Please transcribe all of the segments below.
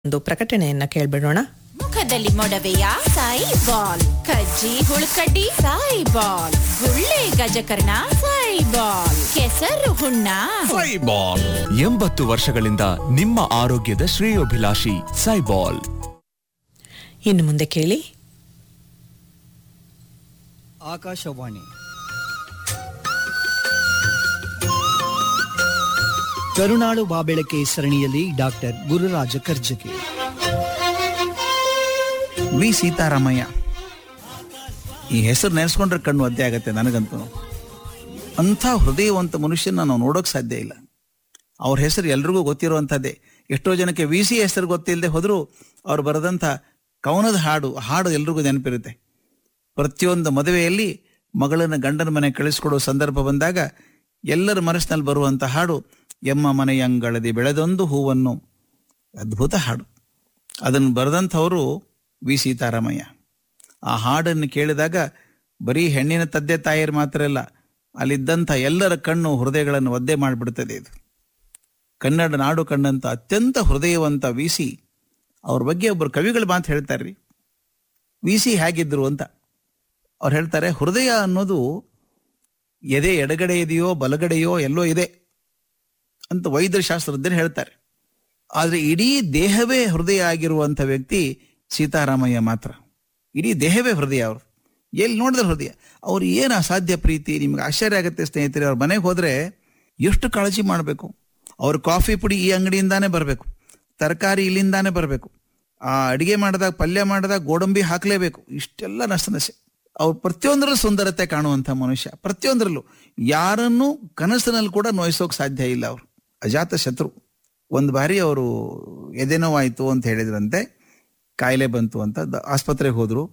ಒಂದು ಪ್ರಕಟಣೆಯನ್ನ ಕೇಳ್ಬಿಡೋಣ ಮುಖದಲ್ಲಿ ಮೊಡವೆಯ ಸಾಯಿ ಬಾಲ್ ಕಜ್ಜಿ ಹುಳುಕಡ್ಡಿ ಸಾಯಿ ಬಾಲ್ ಗುಳ್ಳೆ ಗಜಕರ್ಣ ಸಾಯಿ ಬಾಲ್ ಕೆಸರು ಹುಣ್ಣ ಸೈಬಾಲ್ ಎಂಬತ್ತು ವರ್ಷಗಳಿಂದ ನಿಮ್ಮ ಆರೋಗ್ಯದ ಶ್ರೇಯೋಭಿಲಾಷಿ ಸೈಬಾಲ್ ಇನ್ನು ಮುಂದೆ ಕೇಳಿ ಆಕಾಶವಾಣಿ ಕರುಣಾಳು ಬಾಬೆಳಕೆ ಸರಣಿಯಲ್ಲಿ ಡಾಕ್ಟರ್ ಗುರುರಾಜ ಕರ್ಜಗಿ ವಿ ಸೀತಾರಾಮಯ್ಯ ಈ ಹೆಸರು ನೆನೆಸ್ಕೊಂಡ್ರೆ ಕಣ್ಣು ಒದ್ದೆ ಆಗತ್ತೆ ನನಗಂತೂ ಅಂಥ ಹೃದಯವಂತ ಮನುಷ್ಯನ ನಾವು ನೋಡೋಕೆ ಸಾಧ್ಯ ಇಲ್ಲ ಅವ್ರ ಹೆಸರು ಎಲ್ರಿಗೂ ಗೊತ್ತಿರುವಂಥದ್ದೇ ಎಷ್ಟೋ ಜನಕ್ಕೆ ವಿ ಸಿ ಹೆಸರು ಗೊತ್ತಿಲ್ಲದೆ ಹೋದರೂ ಅವ್ರು ಬರೆದಂಥ ಕವನದ ಹಾಡು ಹಾಡು ಎಲ್ರಿಗೂ ನೆನಪಿರುತ್ತೆ ಪ್ರತಿಯೊಂದು ಮದುವೆಯಲ್ಲಿ ಮಗಳನ್ನ ಗಂಡನ ಮನೆ ಕಳಿಸ್ಕೊಡೋ ಸಂದರ್ಭ ಬಂದಾಗ ಎಲ್ಲರ ಮನಸ್ಸಿನಲ್ಲಿ ಬರುವಂಥ ಹಾಡು ಎಮ್ಮ ಮನೆಯಂಗಳದಿ ಬೆಳೆದೊಂದು ಹೂವನ್ನು ಅದ್ಭುತ ಹಾಡು ಅದನ್ನು ಬರೆದಂಥವರು ವಿ ಸೀತಾರಾಮಯ್ಯ ಆ ಹಾಡನ್ನು ಕೇಳಿದಾಗ ಬರೀ ಹೆಣ್ಣಿನ ತದ್ದೆ ತಾಯಿಯರು ಮಾತ್ರ ಅಲ್ಲ ಅಲ್ಲಿದ್ದಂಥ ಎಲ್ಲರ ಕಣ್ಣು ಹೃದಯಗಳನ್ನು ಒದ್ದೆ ಮಾಡಿಬಿಡ್ತದೆ ಇದು ಕನ್ನಡ ನಾಡು ಕಂಡಂಥ ಅತ್ಯಂತ ಹೃದಯವಂತ ವಿ ಸಿ ಅವ್ರ ಬಗ್ಗೆ ಒಬ್ಬರು ಕವಿಗಳು ಮಾತು ಹೇಳ್ತಾರೆ ರೀ ವಿ ಸಿ ಹೇಗಿದ್ರು ಅಂತ ಅವ್ರು ಹೇಳ್ತಾರೆ ಹೃದಯ ಅನ್ನೋದು ಎದೆ ಎಡಗಡೆ ಇದೆಯೋ ಬಲಗಡೆಯೋ ಎಲ್ಲೋ ಇದೆ ಅಂತ ವೈದ್ಯಶಾಸ್ತ್ರಜ್ಞರು ಹೇಳ್ತಾರೆ ಆದರೆ ಇಡೀ ದೇಹವೇ ಹೃದಯ ಆಗಿರುವಂಥ ವ್ಯಕ್ತಿ ಸೀತಾರಾಮಯ್ಯ ಮಾತ್ರ ಇಡೀ ದೇಹವೇ ಹೃದಯ ಅವರು ಎಲ್ಲಿ ನೋಡಿದ್ರೆ ಹೃದಯ ಅವ್ರು ಏನು ಅಸಾಧ್ಯ ಪ್ರೀತಿ ನಿಮ್ಗೆ ಆಶ್ಚರ್ಯ ಆಗುತ್ತೆ ಸ್ನೇಹಿತರೆ ಅವ್ರ ಮನೆಗೆ ಹೋದರೆ ಎಷ್ಟು ಕಾಳಜಿ ಮಾಡಬೇಕು ಅವ್ರ ಕಾಫಿ ಪುಡಿ ಈ ಅಂಗಡಿಯಿಂದಾನೇ ಬರಬೇಕು ತರಕಾರಿ ಇಲ್ಲಿಂದಾನೇ ಬರಬೇಕು ಆ ಅಡಿಗೆ ಮಾಡಿದಾಗ ಪಲ್ಯ ಮಾಡಿದಾಗ ಗೋಡಂಬಿ ಹಾಕಲೇಬೇಕು ಇಷ್ಟೆಲ್ಲ ನಸನಸೆ ಅವ್ರು ಪ್ರತಿಯೊಂದರಲ್ಲೂ ಸುಂದರತೆ ಕಾಣುವಂಥ ಮನುಷ್ಯ ಪ್ರತಿಯೊಂದರಲ್ಲೂ ಯಾರನ್ನೂ ಕನಸಿನಲ್ಲಿ ಕೂಡ ನೋಯಿಸೋಕೆ ಸಾಧ್ಯ ಇಲ್ಲ ಅವರು ಅಜಾತ ಶತ್ರು ಒಂದು ಬಾರಿ ಅವರು ಎದೆನೋವಾಯಿತು ಅಂತ ಹೇಳಿದ್ರಂತೆ ಕಾಯಿಲೆ ಬಂತು ಅಂತ ದ- ಆಸ್ಪತ್ರೆಗೆ ಹೋದ್ರು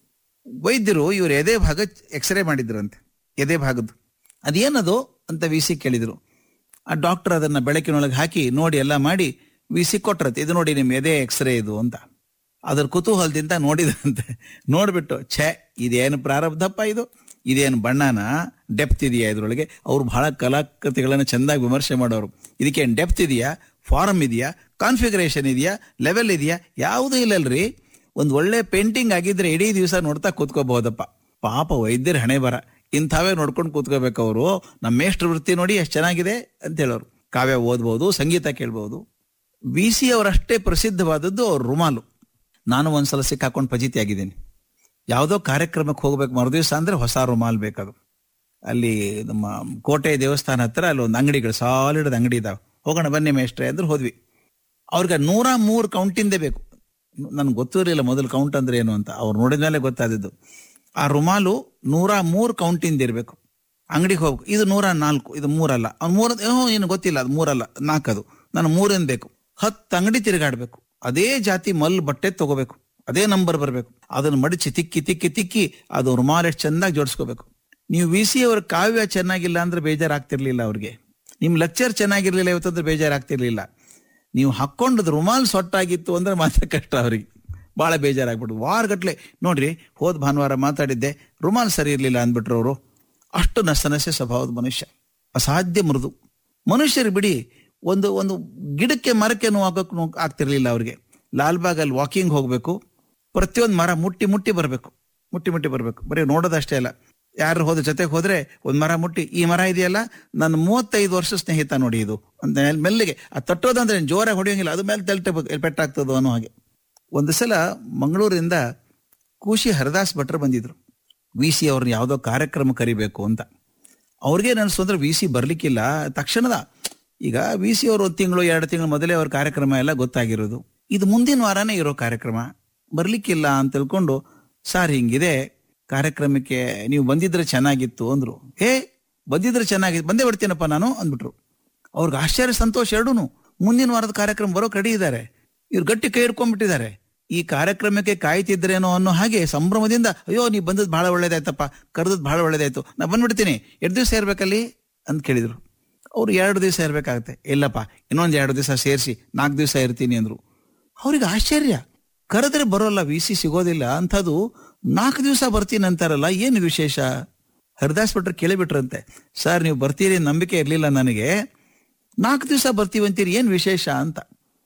ವೈದ್ಯರು ಇವ್ರ ಎದೆ ಭಾಗ ಎಕ್ಸ್ರೇ ಮಾಡಿದ್ರಂತೆ ಎದೆ ಭಾಗದ್ದು ಅದೇನದು ಅಂತ ವಿ ಸಿ ಕೇಳಿದ್ರು ಆ ಡಾಕ್ಟರ್ ಅದನ್ನ ಬೆಳಕಿನೊಳಗೆ ಹಾಕಿ ನೋಡಿ ಎಲ್ಲ ಮಾಡಿ ವಿ ಸಿ ಕೊಟ್ರತ್ತೆ ಇದು ನೋಡಿ ನಿಮ್ಮ ಎದೆ ಎಕ್ಸ್ರೇ ಇದು ಅಂತ ಅದ್ರ ಕುತೂಹಲದಿಂದ ನೋಡಿದ್ರಂತೆ ನೋಡ್ಬಿಟ್ಟು ಛೇ ಇದೇನು ಪ್ರಾರಬ್ಧಪ್ಪ ಇದು ಇದೇನು ಬಣ್ಣನ ಡೆಪ್ತ್ ಇದೆಯಾ ಇದ್ರೊಳಗೆ ಅವ್ರು ಬಹಳ ಕಲಾಕೃತಿಗಳನ್ನು ಚೆಂದಾಗಿ ವಿಮರ್ಶೆ ಮಾಡೋರು ಇದಕ್ಕೇನು ಡೆಪ್ತ್ ಇದೆಯಾ ಫಾರಮ್ ಇದೆಯಾ ಕಾನ್ಫಿಗರೇಷನ್ ಇದೆಯಾ ಲೆವೆಲ್ ಇದೆಯಾ ಯಾವುದೂ ಇಲ್ಲಲ್ರಿ ಒಂದು ಒಳ್ಳೆ ಪೇಂಟಿಂಗ್ ಆಗಿದ್ರೆ ಇಡೀ ದಿವಸ ನೋಡ್ತಾ ಕೂತ್ಕೋಬಹುದಪ್ಪ ಪಾಪ ವೈದ್ಯರ ಹಣೆ ಬರ ಇಂಥವೇ ನೋಡ್ಕೊಂಡು ಕೂತ್ಕೋಬೇಕು ಅವರು ನಮ್ಮ ಮೇಷ್ಟ್ರ ವೃತ್ತಿ ನೋಡಿ ಎಷ್ಟು ಚೆನ್ನಾಗಿದೆ ಅಂತ ಹೇಳೋರು ಕಾವ್ಯ ಓದ್ಬೋದು ಸಂಗೀತ ಕೇಳ್ಬೋದು ವಿ ಸಿ ಅವರಷ್ಟೇ ಪ್ರಸಿದ್ಧವಾದದ್ದು ಅವ್ರ ರುಮಾಲು ನಾನು ಒಂದ್ಸಲ ಸಿಕ್ಕಾಕೊಂಡು ಫಜಿತಿ ಆಗಿದ್ದೀನಿ ಯಾವುದೋ ಕಾರ್ಯಕ್ರಮಕ್ಕೆ ಹೋಗ್ಬೇಕು ಮರುದಿವಸ ಅಂದ್ರೆ ಹೊಸ ರುಮಾಲ್ ಬೇಕದು ಅಲ್ಲಿ ನಮ್ಮ ಕೋಟೆ ದೇವಸ್ಥಾನ ಹತ್ರ ಅಲ್ಲಿ ಒಂದು ಅಂಗಡಿಗಳು ಸಾಲಿಡ್ ಅಂಗಡಿ ಇದಾವೆ ಹೋಗೋಣ ಬನ್ನಿ ಮೇಷ್ಟ್ರೆ ಅಂದ್ರೆ ಹೋದ್ವಿ ಅವ್ರಿಗೆ ನೂರ ಮೂರು ಕೌಂಟಿಂದೇ ಬೇಕು ನನ್ಗೆ ಗೊತ್ತಿರಲಿಲ್ಲ ಮೊದಲು ಕೌಂಟ್ ಅಂದ್ರೆ ಏನು ಅಂತ ಅವ್ರು ನೋಡಿದ ಮೇಲೆ ಗೊತ್ತಾದದ್ದು ಆ ರುಮಾಲು ನೂರ ಮೂರು ಕೌಂಟಿಂದ ಇರಬೇಕು ಅಂಗಡಿಗೆ ಹೋಗ್ಬೇಕು ಇದು ನೂರ ನಾಲ್ಕು ಇದು ಮೂರಲ್ಲ ಅವ್ನು ಮೂರ ಏನು ಗೊತ್ತಿಲ್ಲ ಅದು ಮೂರಲ್ಲ ನಾಲ್ಕದು ನಾನು ಮೂರಿಂದ ಬೇಕು ಹತ್ತು ಅಂಗಡಿ ತಿರುಗಾಡ್ಬೇಕು ಅದೇ ಜಾತಿ ಮಲ್ ಬಟ್ಟೆ ತಗೋಬೇಕು ಅದೇ ನಂಬರ್ ಬರಬೇಕು ಅದನ್ನು ಮಡಿಚಿ ತಿಕ್ಕಿ ತಿಕ್ಕಿ ತಿಕ್ಕಿ ಅದು ರುಮಾಲ್ ಎಷ್ಟು ಚೆನ್ನಾಗಿ ಜೋಡಿಸ್ಕೋಬೇಕು ನೀವು ವಿ ಸಿ ಅವ್ರ ಕಾವ್ಯ ಚೆನ್ನಾಗಿಲ್ಲ ಅಂದ್ರೆ ಬೇಜಾರಾಗ್ತಿರ್ಲಿಲ್ಲ ಅವ್ರಿಗೆ ನಿಮ್ ಲೆಕ್ಚರ್ ಚೆನ್ನಾಗಿರ್ಲಿಲ್ಲ ಇವತ್ತಂದ್ರೆ ಬೇಜಾರಾಗ್ತಿರ್ಲಿಲ್ಲ ನೀವು ಹಾಕ್ಕೊಂಡದ್ ರುಮಾಲ್ ಸೊಟ್ಟಾಗಿತ್ತು ಅಂದ್ರೆ ಮಾತ್ರ ಕಷ್ಟ ಅವ್ರಿಗೆ ಬಹಳ ಬೇಜಾರಾಗ್ಬಿಟ್ಟು ವಾರಗಟ್ಲೆ ನೋಡ್ರಿ ಹೋದ್ ಭಾನುವಾರ ಮಾತಾಡಿದ್ದೆ ರುಮಾಲ್ ಸರಿ ಇರ್ಲಿಲ್ಲ ಅಂದ್ಬಿಟ್ರು ಅವರು ಅಷ್ಟು ನಸನಸೆ ಸ್ವಭಾವದ ಮನುಷ್ಯ ಅಸಾಧ್ಯ ಮೃದು ಮನುಷ್ಯರು ಬಿಡಿ ಒಂದು ಒಂದು ಗಿಡಕ್ಕೆ ಮರಕ್ಕೆ ನೋವಾಗಕ್ಕೆ ನೋ ಆಗ್ತಿರ್ಲಿಲ್ಲ ಅವ್ರಿಗೆ ಲಾಲ್ಬಾಗಲ್ಲಿ ವಾಕಿಂಗ್ ಹೋಗ್ಬೇಕು ಪ್ರತಿಯೊಂದು ಮರ ಮುಟ್ಟಿ ಮುಟ್ಟಿ ಬರಬೇಕು ಮುಟ್ಟಿ ಮುಟ್ಟಿ ಬರಬೇಕು ಬರೀ ನೋಡೋದಷ್ಟೇ ಅಲ್ಲ ಯಾರು ಹೋದ ಜೊತೆಗೆ ಹೋದ್ರೆ ಒಂದು ಮರ ಮುಟ್ಟಿ ಈ ಮರ ಇದೆಯಲ್ಲ ನನ್ನ ಮೂವತ್ತೈದು ವರ್ಷ ಸ್ನೇಹಿತ ನೋಡಿ ಇದು ಅಂತ ಮೇಲ್- ಮೆಲ್ಲಿಗೆ ಆ ತಟ್ಟೋದಂದ್ರೆ ಜೋರಾಗಿ ಹೊಡೆಯೋಂಗಿಲ್ಲ ಅದು ಮೇಲೆ ತೆಲ್ಟೆ ಪೆಟ್ಟಾಗ್ತದೋ ಅನ್ನೋ ಹಾಗೆ ಒಂದು ಸಲ ಮಂಗಳೂರಿಂದ ಕೂಶಿ ಹರದಾಸ್ ಭಟ್ರು ಬಂದಿದ್ರು ವಿ ಸಿ ಅವ್ರನ್ನ ಯಾವುದೋ ಕಾರ್ಯಕ್ರಮ ಕರಿಬೇಕು ಅಂತ ಅವ್ರಿಗೆ ಅನಿಸ್ತು ಅಂದ್ರೆ ವಿ ಸಿ ಬರ್ಲಿಕ್ಕಿಲ್ಲ ತಕ್ಷಣದ ಈಗ ವಿ ಸಿ ಅವರು ಒಂದು ತಿಂಗಳು ಎರಡು ತಿಂಗಳು ಮೊದಲೇ ಅವ್ರ ಕಾರ್ಯಕ್ರಮ ಎಲ್ಲ ಗೊತ್ತಾಗಿರೋದು ಇದು ಮುಂದಿನ ವಾರನೇ ಇರೋ ಕಾರ್ಯಕ್ರಮ ಬರ್ಲಿಕ್ಕಿಲ್ಲ ಅಂತ ತಿಳ್ಕೊಂಡು ಸರ್ ಹಿಂಗಿದೆ ಕಾರ್ಯಕ್ರಮಕ್ಕೆ ನೀವು ಬಂದಿದ್ರೆ ಚೆನ್ನಾಗಿತ್ತು ಅಂದ್ರು ಹೇ ಬಂದಿದ್ರೆ ಚೆನ್ನಾಗಿತ್ತು ಬಂದೇ ಬಿಡ್ತೀನಪ್ಪ ನಾನು ಅಂದ್ಬಿಟ್ರು ಅವ್ರಿಗೆ ಆಶ್ಚರ್ಯ ಸಂತೋಷ ಎರಡೂನು ಮುಂದಿನ ವಾರದ ಕಾರ್ಯಕ್ರಮ ಬರೋಕ್ ರೆಡಿ ಇದ್ದಾರೆ ಇವ್ರು ಗಟ್ಟಿ ಕೈ ಹಿಡ್ಕೊಂಡ್ಬಿಟ್ಟಿದ್ದಾರೆ ಈ ಕಾರ್ಯಕ್ರಮಕ್ಕೆ ಕಾಯ್ತಿದ್ರೇನೋ ಅನ್ನೋ ಹಾಗೆ ಸಂಭ್ರಮದಿಂದ ಅಯ್ಯೋ ನೀವು ಬಂದದ್ದು ಬಹಳ ಒಳ್ಳೇದಾಯ್ತಪ್ಪ ಕರೆದದ್ದು ಬಹಳ ಒಳ್ಳೇದಾಯ್ತು ನಾ ಬಂದ್ಬಿಡ್ತೀನಿ ಎರಡು ದಿವಸ ಇರ್ಬೇಕಲ್ಲಿ ಅಂತ ಕೇಳಿದ್ರು ಅವ್ರು ಎರಡು ದಿವಸ ಇರ್ಬೇಕಾಗತ್ತೆ ಇಲ್ಲಪ್ಪ ಇನ್ನೊಂದು ಎರಡು ದಿವಸ ಸೇರಿಸಿ ನಾಲ್ಕು ದಿವಸ ಇರ್ತೀನಿ ಅಂದ್ರು ಅವ್ರಿಗೆ ಆಶ್ಚರ್ಯ ಕರೆದ್ರೆ ಬರೋಲ್ಲ ವಿ ಸಿ ಸಿಗೋದಿಲ್ಲ ಅಂಥದ್ದು ನಾಲ್ಕು ದಿವಸ ಬರ್ತೀನಿ ಅಂತಾರಲ್ಲ ಏನು ವಿಶೇಷ ಹರಿದಾಸ್ ಭಟ್ರು ಕೇಳಿಬಿಟ್ರಂತೆ ಸರ್ ನೀವು ಬರ್ತೀರಿ ನಂಬಿಕೆ ಇರಲಿಲ್ಲ ನನಗೆ ನಾಲ್ಕು ದಿವಸ ಬರ್ತೀವಿ ಅಂತೀರಿ ಏನು ವಿಶೇಷ ಅಂತ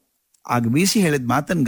ಆಗ ಬೀಸಿ ಹೇಳಿದ ಮಾತನ್